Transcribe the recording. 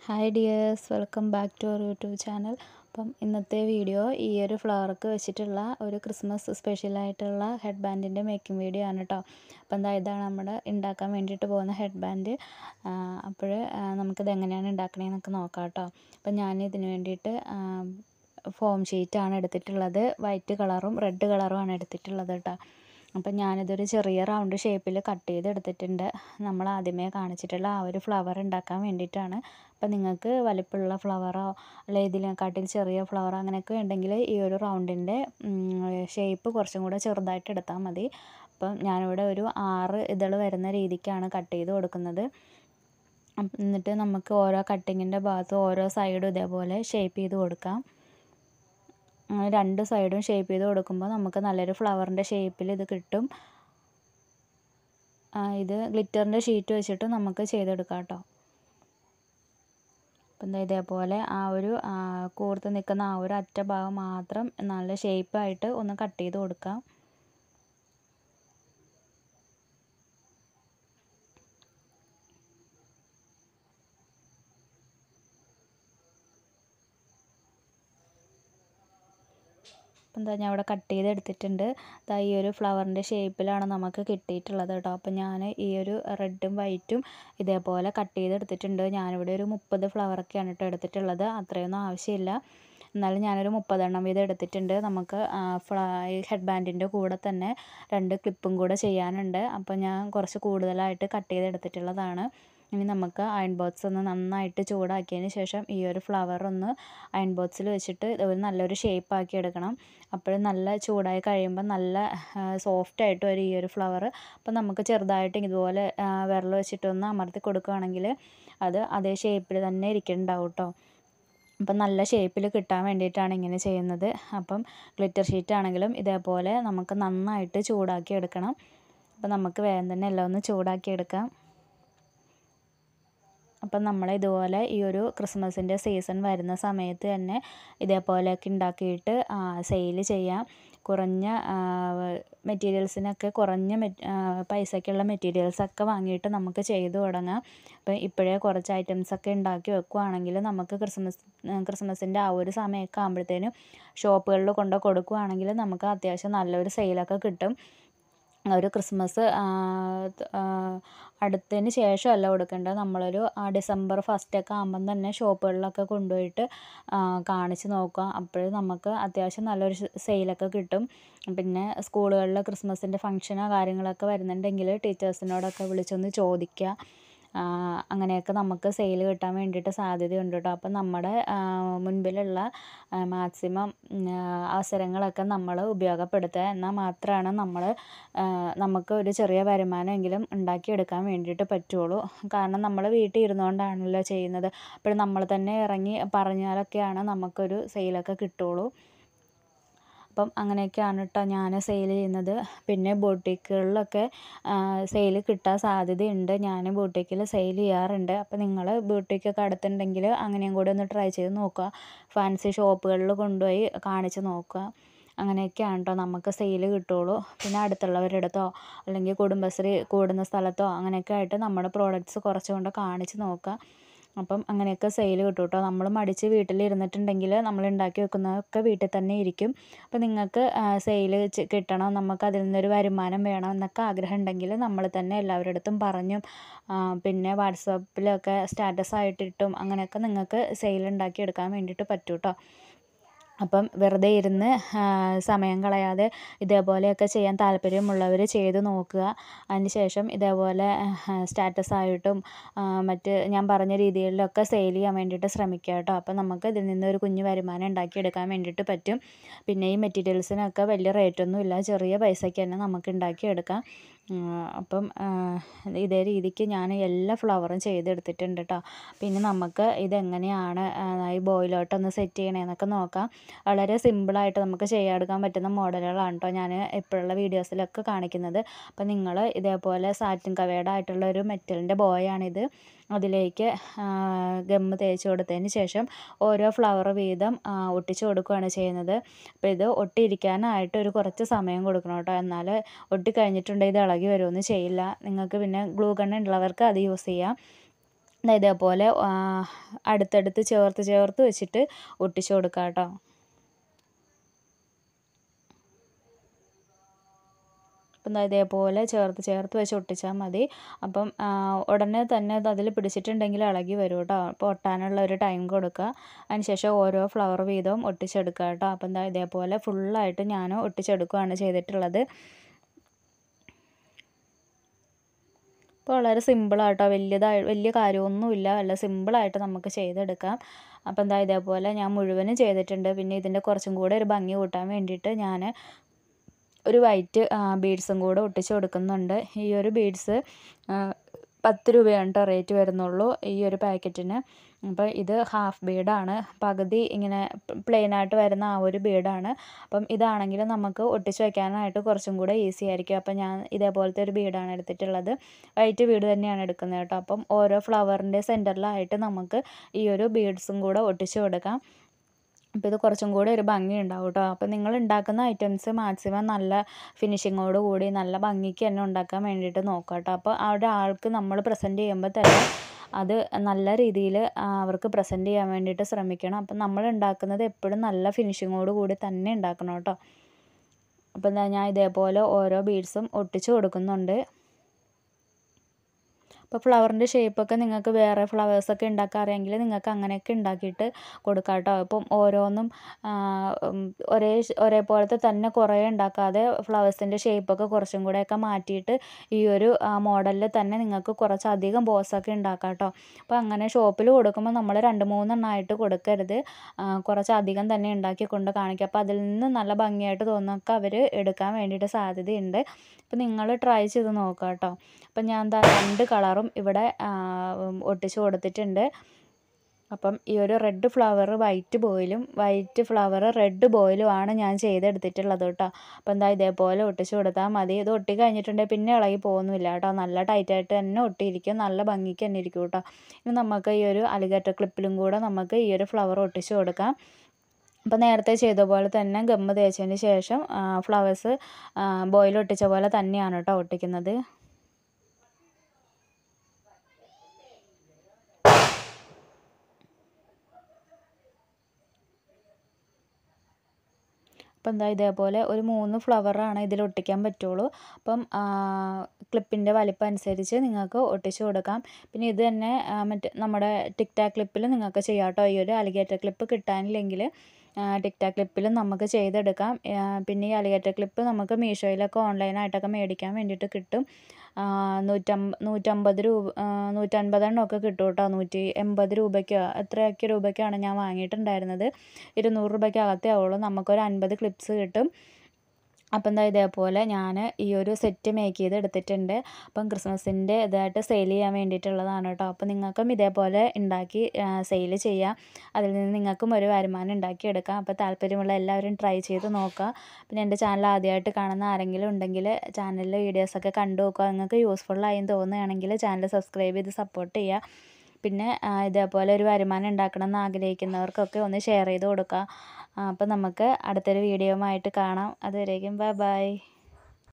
hi dears welcome back to our YouTube channel അപ്പം ഇന്നത്തെ video ഈ ഒരു ഫ്ലവർക്ക് വെച്ചിട്ടുള്ള ഒരു ക്രിസ്മസ് സ്പെഷ്യലായിട്ടുള്ള ഹെഡ് ബാൻഡിൻ്റെ മേക്കിംഗ് വീഡിയോ ആണ് കേട്ടോ അപ്പം എന്താ ഇതാണ് നമ്മുടെ ഉണ്ടാക്കാൻ വേണ്ടിയിട്ട് പോകുന്ന ഹെഡ് ബാൻഡ് അപ്പോൾ നമുക്കിത് എങ്ങനെയാണ് ഉണ്ടാക്കണേന്നൊക്കെ നോക്കാം കേട്ടോ അപ്പം ഞാൻ ഇതിന് വേണ്ടിയിട്ട് ഫോം ഷീറ്റാണ് എടുത്തിട്ടുള്ളത് വൈറ്റ് കളറും റെഡ് കളറുമാണ് എടുത്തിട്ടുള്ളത് കേട്ടോ അപ്പം ഞാനിതൊരു ചെറിയ റൗണ്ട് ഷേപ്പിൽ കട്ട് ചെയ്ത് എടുത്തിട്ടുണ്ട് നമ്മൾ ആദ്യമേ കാണിച്ചിട്ടുള്ള ആ ഒരു ഫ്ലവർ ഉണ്ടാക്കാൻ വേണ്ടിയിട്ടാണ് അപ്പം നിങ്ങൾക്ക് വലിപ്പമുള്ള ഫ്ലവറോ അല്ലെങ്കിൽ ഇതിനെക്കാട്ടിൽ ചെറിയ ഫ്ലവറോ അങ്ങനെയൊക്കെ ഉണ്ടെങ്കിൽ ഈ ഒരു റൗണ്ടിൻ്റെ ഷേപ്പ് കുറച്ചും കൂടെ ചെറുതായിട്ട് എടുത്താൽ മതി അപ്പം ഞാനിവിടെ ഒരു ആറ് ഇതൾ വരുന്ന രീതിക്കാണ് കട്ട് ചെയ്ത് കൊടുക്കുന്നത് എന്നിട്ട് നമുക്ക് ഓരോ കട്ടിങ്ങിൻ്റെ ഭാഗത്തും ഓരോ സൈഡും ഇതേപോലെ ഷേപ്പ് ചെയ്ത് കൊടുക്കാം അങ്ങനെ രണ്ട് സൈഡും ഷേപ്പ് ചെയ്ത് കൊടുക്കുമ്പോൾ നമുക്ക് നല്ലൊരു ഫ്ലവറിൻ്റെ ഷേപ്പിൽ ഇത് കിട്ടും ഇത് ഗ്ലിറ്ററിൻ്റെ ഷീറ്റ് വെച്ചിട്ട് നമുക്ക് ചെയ്തെടുക്കാം കേട്ടോ അപ്പം എന്താ ഇതേപോലെ ആ ഒരു കൂർത്ത് നിൽക്കുന്ന ആ ഒരു അറ്റ ഭാഗം മാത്രം നല്ല ഷേപ്പായിട്ട് ഒന്ന് കട്ട് ചെയ്ത് കൊടുക്കാം അപ്പം എന്താ ഞാൻ ഇവിടെ കട്ട് ചെയ്ത് എടുത്തിട്ടുണ്ട് ദാ ഈ ഒരു ഫ്ലവറിൻ്റെ ഷേപ്പിലാണ് നമുക്ക് കിട്ടിയിട്ടുള്ളത് കേട്ടോ അപ്പം ഞാൻ ഈ ഒരു റെഡും വൈറ്റും ഇതേപോലെ കട്ട് ചെയ്ത് എടുത്തിട്ടുണ്ട് ഞാനിവിടെ ഒരു മുപ്പത് ഫ്ലവറൊക്കെയാണ് കേട്ടോ എടുത്തിട്ടുള്ളത് അത്രയൊന്നും ആവശ്യമില്ല എന്നാലും ഞാനൊരു മുപ്പതെണ്ണം വീതം എടുത്തിട്ടുണ്ട് നമുക്ക് ഈ ഹെഡ് ബാൻഡിൻ്റെ കൂടെ തന്നെ രണ്ട് ക്ലിപ്പും കൂടെ ചെയ്യാനുണ്ട് അപ്പോൾ ഞാൻ കുറച്ച് കൂടുതലായിട്ട് കട്ട് ചെയ്ത് എടുത്തിട്ടുള്ളതാണ് ഇനി നമുക്ക് അയൺ ബോക്സ് ഒന്ന് നന്നായിട്ട് ചൂടാക്കിയതിന് ശേഷം ഈ ഒരു ഫ്ലവർ ഒന്ന് അയൺ ബോക്സിൽ വെച്ചിട്ട് ഒരു നല്ലൊരു ഷേപ്പ് ആക്കി എടുക്കണം അപ്പോൾ നല്ല ചൂടായി കഴിയുമ്പോൾ നല്ല സോഫ്റ്റ് ആയിട്ട് വരും ഈ ഒരു ഫ്ലവർ അപ്പോൾ നമുക്ക് ചെറുതായിട്ട് ഇതുപോലെ വിരൽ വെച്ചിട്ടൊന്ന് അമർത്തി കൊടുക്കുകയാണെങ്കിൽ അത് അതേ ഷേപ്പിൽ തന്നെ ഇരിക്കുന്നുണ്ടാവും കേട്ടോ അപ്പം നല്ല ഷേപ്പിൽ കിട്ടാൻ വേണ്ടിയിട്ടാണ് ഇങ്ങനെ ചെയ്യുന്നത് അപ്പം ഗ്ലിറ്റർ ഷീറ്റ് ആണെങ്കിലും ഇതേപോലെ നമുക്ക് നന്നായിട്ട് ചൂടാക്കി എടുക്കണം അപ്പം നമുക്ക് വേഗം തന്നെ എല്ലാം ഒന്ന് ചൂടാക്കി എടുക്കാം അപ്പം നമ്മൾ ഇതുപോലെ ഈ ഒരു ക്രിസ്മസിൻ്റെ സീസൺ വരുന്ന സമയത്ത് തന്നെ ഇതേപോലെയൊക്കെ ഉണ്ടാക്കിയിട്ട് സെയിൽ ചെയ്യാം കുറഞ്ഞ മെറ്റീരിയൽസിനൊക്കെ കുറഞ്ഞ പൈസയ്ക്കുള്ള മെറ്റീരിയൽസൊക്കെ വാങ്ങിയിട്ട് നമുക്ക് ചെയ്തു തുടങ്ങാം അപ്പം ഇപ്പോഴേ കുറച്ച് ഐറ്റംസൊക്കെ ഉണ്ടാക്കി വെക്കുകയാണെങ്കിൽ നമുക്ക് ക്രിസ്മസ് ക്രിസ്മസിൻ്റെ ആ ഒരു സമയമൊക്കെ ആകുമ്പോഴത്തേനും ഷോപ്പുകളിൽ കൊണ്ട് കൊടുക്കുകയാണെങ്കിൽ നമുക്ക് അത്യാവശ്യം നല്ലൊരു സെയിലൊക്കെ കിട്ടും ഒരു ക്രിസ്മസ് അടുത്തതിന് ശേഷമല്ല കൊടുക്കേണ്ടത് നമ്മളൊരു ഡിസംബർ ഫസ്റ്റൊക്കെ ആകുമ്പം തന്നെ ഷോപ്പുകളിലൊക്കെ കൊണ്ടുപോയിട്ട് കാണിച്ച് നോക്കുക അപ്പോൾ നമുക്ക് അത്യാവശ്യം നല്ലൊരു സെയിലൊക്കെ കിട്ടും പിന്നെ സ്കൂളുകളിൽ ക്രിസ്മസിൻ്റെ ഫംഗ്ഷനോ കാര്യങ്ങളൊക്കെ വരുന്നുണ്ടെങ്കിൽ ടീച്ചേഴ്സിനോടൊക്കെ വിളിച്ചൊന്ന് ചോദിക്കുക അങ്ങനെയൊക്കെ നമുക്ക് സെയിൽ കിട്ടാൻ വേണ്ടിയിട്ട് സാധ്യതയുണ്ട് കേട്ടോ അപ്പം നമ്മുടെ മുൻപിലുള്ള മാക്സിമം അവസരങ്ങളൊക്കെ നമ്മൾ ഉപയോഗപ്പെടുത്തുക എന്നാൽ മാത്രമാണ് നമ്മൾ നമുക്ക് ഒരു ചെറിയ വരുമാനമെങ്കിലും ഉണ്ടാക്കിയെടുക്കാൻ വേണ്ടിയിട്ട് പറ്റുള്ളൂ കാരണം നമ്മൾ വീട്ടിൽ ഇരുന്നുകൊണ്ടാണല്ലോ ചെയ്യുന്നത് അപ്പോൾ നമ്മൾ തന്നെ ഇറങ്ങി പറഞ്ഞാലൊക്കെയാണ് നമുക്കൊരു സെയിലൊക്കെ കിട്ടുള്ളൂ അപ്പം അങ്ങനെയൊക്കെയാണ് കേട്ടോ ഞാൻ സെയിൽ ചെയ്യുന്നത് പിന്നെ ബൊട്ടിക്കുകളിലൊക്കെ സെയിൽ കിട്ടാൻ സാധ്യതയുണ്ട് ഞാൻ ബൊട്ടിക്കിൽ സെയിൽ ചെയ്യാറുണ്ട് അപ്പോൾ നിങ്ങൾ ബൊട്ടിക്കൊക്കെ അടുത്തുണ്ടെങ്കിൽ അങ്ങനെയും കൂടി ഒന്ന് ട്രൈ ചെയ്ത് നോക്കുക ഫാൻസി ഷോപ്പുകളിൽ കൊണ്ടുപോയി കാണിച്ച് നോക്കുക അങ്ങനെയൊക്കെയാണ് കേട്ടോ നമുക്ക് സെയിൽ കിട്ടുള്ളൂ പിന്നെ അടുത്തുള്ളവരുടെ അടുത്തോ അല്ലെങ്കിൽ കുടുംബശ്രീ കൂടുന്ന സ്ഥലത്തോ അങ്ങനെയൊക്കെ ആയിട്ട് നമ്മുടെ പ്രോഡക്റ്റ്സ് കുറച്ചുകൊണ്ട് കാണിച്ച് നോക്കുക അപ്പം അങ്ങനെയൊക്കെ സെയിൽ കിട്ടും കേട്ടോ നമ്മൾ മടിച്ച് വീട്ടിലിരുന്നിട്ടുണ്ടെങ്കിൽ നമ്മൾ ഉണ്ടാക്കി വെക്കുന്നതൊക്കെ വീട്ടിൽ തന്നെ ഇരിക്കും അപ്പോൾ നിങ്ങൾക്ക് സെയിൽ കിട്ടണം നമുക്ക് അതിൽ നിന്നൊരു വരുമാനം വേണം എന്നൊക്കെ ആഗ്രഹം ഉണ്ടെങ്കിൽ നമ്മൾ തന്നെ എല്ലാവരുടെ അടുത്തും പറഞ്ഞും പിന്നെ വാട്സാപ്പിലൊക്കെ സ്റ്റാറ്റസ് ആയിട്ടിട്ടും അങ്ങനെയൊക്കെ നിങ്ങൾക്ക് സെയിൽ ഉണ്ടാക്കി എടുക്കാൻ വേണ്ടിയിട്ട് പറ്റും കേട്ടോ അപ്പം വെറുതെ ഇരുന്ന് സമയം കളയാതെ ഇതേപോലെയൊക്കെ ചെയ്യാൻ താല്പര്യമുള്ളവർ ചെയ്ത് നോക്കുക അതിന് ശേഷം ഇതേപോലെ സ്റ്റാറ്റസ് ആയിട്ടും മറ്റ് ഞാൻ പറഞ്ഞ രീതിയിലൊക്കെ സെയിൽ ചെയ്യാൻ വേണ്ടിയിട്ട് ശ്രമിക്കുക കേട്ടോ അപ്പം നമുക്ക് ഇതിൽ നിന്ന് ഒരു കുഞ്ഞു വരുമാനം ഉണ്ടാക്കിയെടുക്കാൻ വേണ്ടിയിട്ട് പറ്റും പിന്നെ ഈ മെറ്റീരിയൽസിനൊക്കെ വലിയ റേറ്റൊന്നും ഇല്ല ചെറിയ പൈസയ്ക്ക് തന്നെ നമുക്ക് ഉണ്ടാക്കിയെടുക്കാം അപ്പം ഇതേ രീതിക്ക് ഞാൻ എല്ലാ ഫ്ലവറും ചെയ്തെടുത്തിട്ടുണ്ട് കേട്ടോ പിന്നെ നമുക്ക് ഇതെങ്ങനെയാണ് ഈ ബോയിലോട്ടൊന്ന് സെറ്റ് ചെയ്യണേന്നൊക്കെ നോക്കാം വളരെ സിമ്പിളായിട്ട് നമുക്ക് ചെയ്യാതെടുക്കാൻ പറ്റുന്ന മോഡലുകളാണ് കേട്ടോ ഞാൻ ഇപ്പോഴുള്ള വീഡിയോസിലൊക്കെ കാണിക്കുന്നത് അപ്പം നിങ്ങൾ ഇതേപോലെ സാറ്റിൻ കവേർഡ് ആയിട്ടുള്ള ഒരു മെറ്റലിൻ്റെ ബോയാണിത് അതിലേക്ക് ഗമ്മ് തേച്ച് കൊടുത്തതിന് ശേഷം ഓരോ ഫ്ലവർ വീതം ഒട്ടിച്ച് കൊടുക്കുകയാണ് ചെയ്യുന്നത് അപ്പോൾ ഇത് ഒട്ടിയിരിക്കാനായിട്ട് ഒരു കുറച്ച് സമയം കൊടുക്കണം കേട്ടോ എന്നാൽ ഒട്ടിക്കഴിഞ്ഞിട്ടുണ്ടെങ്കിൽ ഇത് ഇളകി വരുമൊന്നും ചെയ്യില്ല നിങ്ങൾക്ക് പിന്നെ ഗ്ലൂ ഗൺ ഉള്ളവർക്ക് അത് യൂസ് ചെയ്യാം ദാ ഇതേപോലെ ആ, അടുത്തടുത്ത് ചേർത്ത് ചേർത്ത് വെച്ചിട്ട് ഒട്ടിച്ചു കൊടുക്കുക കേട്ടോ അപ്പം ദാ ഇതേപോലെ ചേർത്ത് ചേർത്ത് വെച്ച് ഒട്ടിച്ചാൽ മതി അപ്പം ആ, ഉടനെ തന്നെ അത് അതിൽ പിടിച്ചിട്ടുണ്ടെങ്കിൽ ഇളകി വരും കേട്ടോ അപ്പോൾ ഒട്ടാനുള്ള ഒരു ടൈം കൊടുക്കുക അതിനുശേഷം ഓരോ ഫ്ലവർ വീതവും ഒട്ടിച്ചെടുക്കുക കേട്ടോ അപ്പം എന്താ ഇതേപോലെ ഫുള്ളായിട്ട് ഞാൻ ഒട്ടിച്ചെടുക്കുകയാണ് ചെയ്തിട്ടുള്ളത് ഇപ്പോൾ വളരെ സിമ്പിളാട്ടോ വലിയതായി വലിയ കാര്യമൊന്നുമില്ല നല്ല സിമ്പിളായിട്ട് നമുക്ക് ചെയ്തെടുക്കാം അപ്പോൾ എന്താ ഇതേപോലെ ഞാൻ മുഴുവനും ചെയ്തിട്ടുണ്ട് പിന്നെ ഇതിൻ്റെ കുറച്ചും കൂടെ ഒരു ഭംഗി കൂട്ടാൻ വേണ്ടിയിട്ട് ഞാൻ ഒരു വൈറ്റ് ബീഡ്സും കൂടെ ഒട്ടിച്ച് കൊടുക്കുന്നുണ്ട് ഈ ഒരു ബീഡ്സ് പത്ത് രൂപയാണ് കേട്ടോ റേറ്റ് വരുന്നുള്ളൂ ഈ ഒരു പാക്കറ്റിന് അപ്പോൾ ഇത് ഹാഫ് ബീഡാണ് പകുതി ഇങ്ങനെ പ്ലെയിൻ ആയിട്ട് വരുന്ന ആ ഒരു ബീഡാണ് അപ്പം ഇതാണെങ്കിൽ നമുക്ക് ഒട്ടിച്ച് വയ്ക്കാനായിട്ട് കുറച്ചും കൂടെ ഈസി ആയിരിക്കും അപ്പം ഞാൻ ഇതേപോലത്തെ ഒരു ബീഡാണ് എടുത്തിട്ടുള്ളത് വൈറ്റ് ബീഡ് തന്നെയാണ് എടുക്കുന്നത് കേട്ടോ അപ്പം ഓരോ ഫ്ലവറിൻ്റെ സെൻറ്ററിലായിട്ട് നമുക്ക് ഈ ഒരു ബീഡ്സും കൂടെ ഒട്ടിച്ച് കൊടുക്കാം അപ്പോൾ ഇത് കുറച്ചും കൂടി ഒരു ഭംഗി ഉണ്ടാവും കേട്ടോ അപ്പോൾ നിങ്ങൾ ഉണ്ടാക്കുന്ന ഐറ്റംസ് മാക്സിമം നല്ല ഫിനിഷിങ്ങോട് കൂടി നല്ല ഭംഗിക്ക് തന്നെ ഉണ്ടാക്കാൻ വേണ്ടിയിട്ട് നോക്കുക കേട്ടോ അപ്പോൾ ആ ഒരാൾക്ക് നമ്മൾ പ്രസൻറ്റ് ചെയ്യുമ്പോൾ തന്നെ അത് നല്ല രീതിയിൽ അവർക്ക് പ്രസൻറ്റ് ചെയ്യാൻ വേണ്ടിയിട്ട് ശ്രമിക്കണം അപ്പം നമ്മൾ ഉണ്ടാക്കുന്നത് എപ്പോഴും നല്ല ഫിനിഷിങ്ങോട് കൂടി തന്നെ ഉണ്ടാക്കണം കേട്ടോ അപ്പോൾ എന്താ ഞാൻ ഇതേപോലെ ഓരോ ബീഡ്സും ഒട്ടിച്ച് കൊടുക്കുന്നുണ്ട് ഇപ്പോൾ ഫ്ലവറിൻ്റെ ഷേപ്പൊക്കെ നിങ്ങൾക്ക് വേറെ ഫ്ലവേഴ്സൊക്കെ ഉണ്ടാക്കാൻ അറിയാമെങ്കിൽ നിങ്ങൾക്ക് അങ്ങനെയൊക്കെ ഉണ്ടാക്കിയിട്ട് കൊടുക്കാം കേട്ടോ ഇപ്പം ഓരോന്നും ഒരേ ഒരേപോലത്തെ തന്നെ കുറേ ഉണ്ടാക്കാതെ ഫ്ലവേഴ്സിൻ്റെ ഷേപ്പൊക്കെ കുറച്ചും കൂടെയൊക്കെ മാറ്റിയിട്ട് ഈ ഒരു മോഡലിൽ തന്നെ നിങ്ങൾക്ക് കുറച്ചധികം ബോസൊക്കെ ഉണ്ടാക്കാം കേട്ടോ അപ്പോൾ അങ്ങനെ ഷോപ്പിൽ കൊടുക്കുമ്പോൾ നമ്മൾ രണ്ട് മൂന്നെണ്ണമായിട്ട് കൊടുക്കരുത് കുറച്ചധികം തന്നെ ഉണ്ടാക്കി കൊണ്ട് കാണിക്കുക അപ്പോൾ അതിൽ നിന്ന് നല്ല ഭംഗിയായിട്ട് തോന്നുന്നൊക്കെ അവർ എടുക്കാൻ വേണ്ടിയിട്ട് സാധ്യതയുണ്ട് അപ്പോൾ നിങ്ങൾ ട്രൈ ചെയ്ത് നോക്കുക കേട്ടോ അപ്പം ഞാൻ എന്താ രണ്ട് കളറും ഇവിടെ ഒട്ടിച്ച് കൊടുത്തിട്ടുണ്ട് അപ്പം ഈ ഒരു റെഡ് ഫ്ലവർ വൈറ്റ് ബോയിലും വൈറ്റ് ഫ്ലവർ റെഡ് ബോയിലും ആണ് ഞാൻ ചെയ്തെടുത്തിട്ടുള്ളത് കേട്ടോ അപ്പോൾ എന്താ ഇതേപോലെ ഒട്ടിച്ച് കൊടുത്താൽ മതി ഇത് ഒട്ടി കഴിഞ്ഞിട്ടുണ്ടെങ്കിൽ പിന്നെ ഇളകി പോകുന്നില്ല കേട്ടോ നല്ല ടൈറ്റായിട്ട് തന്നെ ഒട്ടിയിരിക്കും നല്ല ഭംഗിക്ക് തന്നെ ഇരിക്കും കേട്ടോ ഇനി നമുക്ക് ഈ ഒരു അലിഗേറ്റർ ക്ലിപ്പിലും കൂടെ നമുക്ക് ഈ ഒരു ഫ്ലവർ ഒട്ടിച്ച് കൊടുക്കാം അപ്പോൾ നേരത്തെ ചെയ്ത പോലെ തന്നെ ഗമ്മ് തേച്ചതിന് ശേഷം ഫ്ലവേഴ്സ് ബോയിൽ ഒട്ടിച്ച പോലെ തന്നെയാണ് കേട്ടോ ഒട്ടിക്കുന്നത് അപ്പം എന്താ ഇതേപോലെ ഒരു മൂന്ന് ഫ്ലവറാണ് ഇതിൽ ഒട്ടിക്കാൻ പറ്റുള്ളൂ അപ്പം ക്ലിപ്പിൻ്റെ വലിപ്പം അനുസരിച്ച് നിങ്ങൾക്ക് ഒട്ടിച്ച് കൊടുക്കാം പിന്നെ ഇത് തന്നെ മറ്റേ നമ്മുടെ ടിക് ടാക് ക്ലിപ്പിൽ നിങ്ങൾക്ക് ചെയ്യാം കേട്ടോ ഈ ഒരു അലിഗേറ്റർ ക്ലിപ്പ് കിട്ടാനില്ലെങ്കിൽ ടിക് ടാക് ക്ലിപ്പിലും നമുക്ക് ചെയ്തെടുക്കാം പിന്നെ ഈ അലിഗേറ്റർ ക്ലിപ്പ് നമുക്ക് മീഷോയിലൊക്കെ ഓൺലൈനായിട്ടൊക്കെ മേടിക്കാൻ വേണ്ടിയിട്ട് കിട്ടും നൂറ്റമ്പ നൂറ്റമ്പത് രൂപ നൂറ്റൻപതെണ്ണമൊക്കെ കിട്ടും കേട്ടോ നൂറ്റി എൺപത് രൂപയ്ക്കോ എത്രയൊക്കെ രൂപയ്ക്കാണ് ഞാൻ വാങ്ങിയിട്ടുണ്ടായിരുന്നത് ഇരുന്നൂറ് രൂപയ്ക്ക് അകത്തേ ആവുള്ളൂ നമുക്കൊരു അൻപത് ക്ലിപ്സ് കിട്ടും അപ്പം എന്താ ഇതേപോലെ ഞാൻ ഈ ഒരു സെറ്റ് മേക്ക് ചെയ്ത് എടുത്തിട്ടുണ്ട് അപ്പം ക്രിസ്മസിൻ്റെ ഇതായിട്ട് സെയിൽ ചെയ്യാൻ വേണ്ടിയിട്ടുള്ളതാണ് കേട്ടോ അപ്പം നിങ്ങൾക്കും ഇതേപോലെ ഉണ്ടാക്കി സെയിൽ ചെയ്യാം അതിൽ നിന്ന് നിങ്ങൾക്കും ഒരു വരുമാനം ഉണ്ടാക്കിയെടുക്കാം അപ്പോൾ താല്പര്യമുള്ള എല്ലാവരും ട്രൈ ചെയ്ത് നോക്കുക പിന്നെ എൻ്റെ ചാനൽ ആദ്യമായിട്ട് കാണുന്ന ആരെങ്കിലും ഉണ്ടെങ്കിൽ ചാനലിലെ വീഡിയോസൊക്കെ കണ്ടു നോക്കുക നിങ്ങൾക്ക് യൂസ്ഫുള്ളായി തോന്നുകയാണെങ്കിൽ ചാനൽ സബ്സ്ക്രൈബ് ചെയ്ത് സപ്പോർട്ട് ചെയ്യുക പിന്നെ ഇതേപോലെ ഒരു വരുമാനം ഉണ്ടാക്കണം എന്ന് ആഗ്രഹിക്കുന്നവർക്കൊക്കെ ഒന്ന് ഷെയർ ചെയ്ത് കൊടുക്കുക അപ്പോൾ നമുക്ക് അടുത്തൊരു വീഡിയോ ആയിട്ട് കാണാം അതുവരേക്കും ബൈ ബൈ